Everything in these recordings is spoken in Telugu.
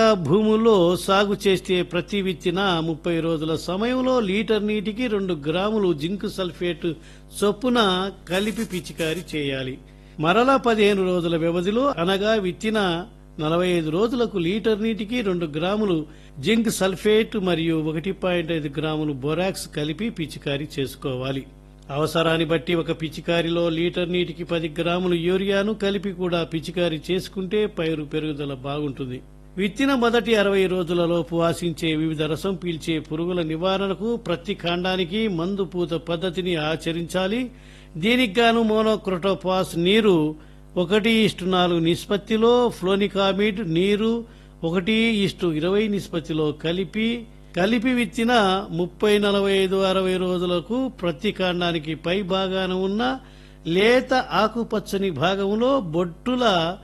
భూముల్లో సాగు చేస్తే ప్రతి విత్తిన ముప్పై రోజుల సమయంలో లీటర్ నీటికి రెండు గ్రాములు జింక్ సల్ఫేట్ చొప్పున కలిపి పిచికారీ చేయాలి మరలా పదిహేను రోజుల వ్యవధిలో అనగా విత్తిన నలభై ఐదు రోజులకు లీటర్ నీటికి రెండు గ్రాములు జింక్ సల్ఫేట్ మరియు ఒకటి పాయింట్ ఐదు గ్రాములు బొరాక్స్ కలిపి పిచికారీ చేసుకోవాలి అవసరాన్ని బట్టి ఒక పిచికారిలో లీటర్ నీటికి పది గ్రాములు యూరియాను కలిపి కూడా పిచికారీ చేసుకుంటే పైరు పెరుగుదల బాగుంటుంది విత్తిన మొదటి అరవై రోజులలోపు ఆశించే వివిధ రసం పీల్చే పురుగుల నివారణకు ప్రతి కాండానికి మందు పూత పద్ధతిని ఆచరించాలి దీనికి గాను మోనోక్రోటోపాస్ నీరు ఒకటి ఇష్టు నాలుగు నిష్పత్తిలో ఫ్లోనికామిడ్ నీరు ఒకటి ఇష్టు ఇరవై నిష్పత్తిలో కలిపి కలిపి విత్తిన ముప్పై నలభై ఐదు అరవై రోజులకు ప్రతి కాండానికి పై భాగాన ఉన్న లేత ఆకుపచ్చని భాగంలో బొట్టుల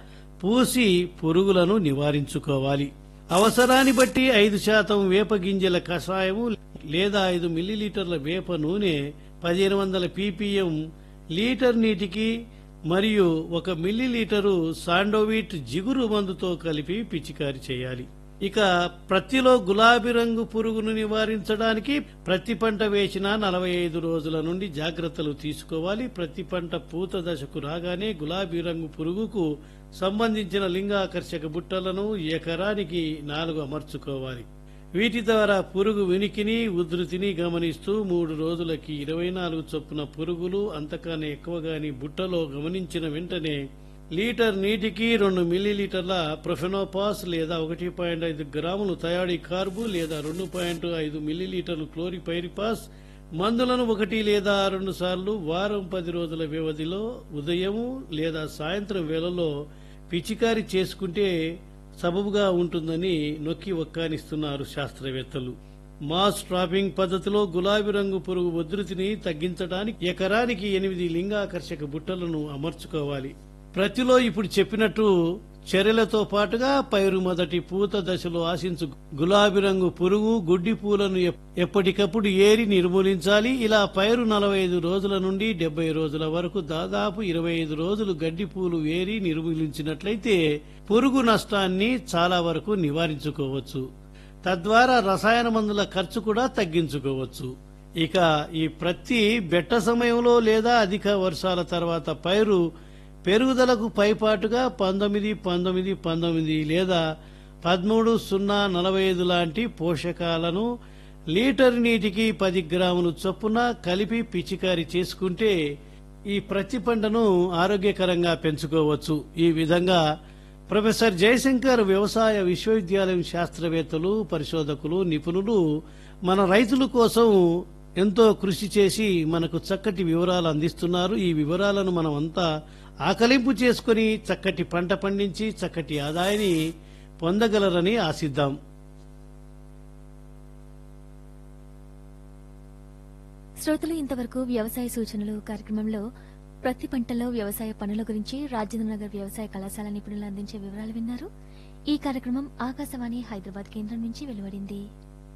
పూసి పురుగులను నివారించుకోవాలి అవసరాన్ని బట్టి ఐదు శాతం వేప గింజల కషాయము లేదా ఐదు మిల్లీలీటర్ల వేప నూనె పదిహేను వందల పీపీఎం లీటర్ నీటికి మరియు ఒక మిల్లీలీటరు సాండోవిట్ జిగురు మందుతో కలిపి పిచికారి చేయాలి ఇక ప్రత్తిలో గులాబీ రంగు పురుగును నివారించడానికి ప్రతి పంట వేసిన నలభై ఐదు రోజుల నుండి జాగ్రత్తలు తీసుకోవాలి ప్రతి పంట పూత దశకు రాగానే గులాబీ రంగు పురుగుకు సంబంధించిన లింగాకర్షక బుట్టలను ఎకరానికి నాలుగు అమర్చుకోవాలి వీటి ద్వారా పురుగు వినికిని ఉధృతిని గమనిస్తూ మూడు రోజులకి ఇరవై నాలుగు చొప్పున పురుగులు అంతకన్నా ఎక్కువగాని బుట్టలో గమనించిన వెంటనే లీటర్ నీటికి రెండు మిల్లీలీటర్ల ప్రొఫెనోపాస్ లేదా ఒకటి పాయింట్ ఐదు గ్రాములు థయాడి కార్బు లేదా రెండు పాయింట్ ఐదు మిల్లీలీటర్లు క్లోరిపైరిపాస్ మందులను ఒకటి లేదా రెండు సార్లు వారం పది రోజుల వ్యవధిలో ఉదయం లేదా సాయంత్రం వేళలో పిచికారి చేసుకుంటే సబబుగా ఉంటుందని నొక్కి ఒక్కానిస్తున్నారు శాస్త్రవేత్తలు మాస్ ట్రాపింగ్ పద్ధతిలో గులాబీ రంగు పురుగు ఉధృతిని తగ్గించడానికి ఎకరానికి ఎనిమిది లింగాకర్షక బుట్టలను అమర్చుకోవాలి ప్రతిలో ఇప్పుడు చెప్పినట్టు చర్యలతో పాటుగా పైరు మొదటి పూత దశలో ఆశించు గులాబీ రంగు పురుగు గుడ్డి పూలను ఎప్- ఎప్పటికప్పుడు ఏరి నిర్మూలించాలి ఇలా పైరు నలభై ఐదు రోజుల నుండి డెబ్బై రోజుల వరకు దాదాపు ఇరవై ఐదు రోజులు గడ్డి పూలు ఏరి నిర్మూలించినట్లయితే పురుగు నష్టాన్ని చాలా వరకు నివారించుకోవచ్చు తద్వారా రసాయన మందుల ఖర్చు కూడా తగ్గించుకోవచ్చు ఇక ఈ ప్రతి బెట్ట సమయంలో లేదా అధిక వర్షాల తర్వాత పైరు పెరుగుదలకు పైపాటుగా పంతొమ్మిది పంతొమ్మిది పంతొమ్మిది లేదా పదమూడు సున్నా నలభై ఐదు లాంటి పోషకాలను లీటర్ నీటికి పది గ్రాములు చొప్పున కలిపి పిచికారీ చేసుకుంటే ఈ ప్రతి పంటను ఆరోగ్యకరంగా పెంచుకోవచ్చు ఈ విధంగా ప్రొఫెసర్ జయశంకర్ వ్యవసాయ విశ్వవిద్యాలయం శాస్త్రవేత్తలు పరిశోధకులు నిపుణులు మన రైతుల కోసం ఎంతో కృషి చేసి మనకు చక్కటి వివరాలు అందిస్తున్నారు ఈ వివరాలను మనం అంతా ఆకలింపు చేసుకుని చక్కటి పంట పండించి చక్కటి ఆదాయాన్ని పొందగలరని ఆశిద్దాం శ్రోతలు ఇంతవరకు వ్యవసాయ సూచనలు కార్యక్రమంలో ప్రతి పంటలో వ్యవసాయ పనుల గురించి రాజేంద్ర నగర్ వ్యవసాయ కళాశాల నిపుణులు అందించే వివరాలు విన్నారు ఈ కార్యక్రమం ఆకాశవాణి హైదరాబాద్ కేంద్రం నుంచి వెలువడింది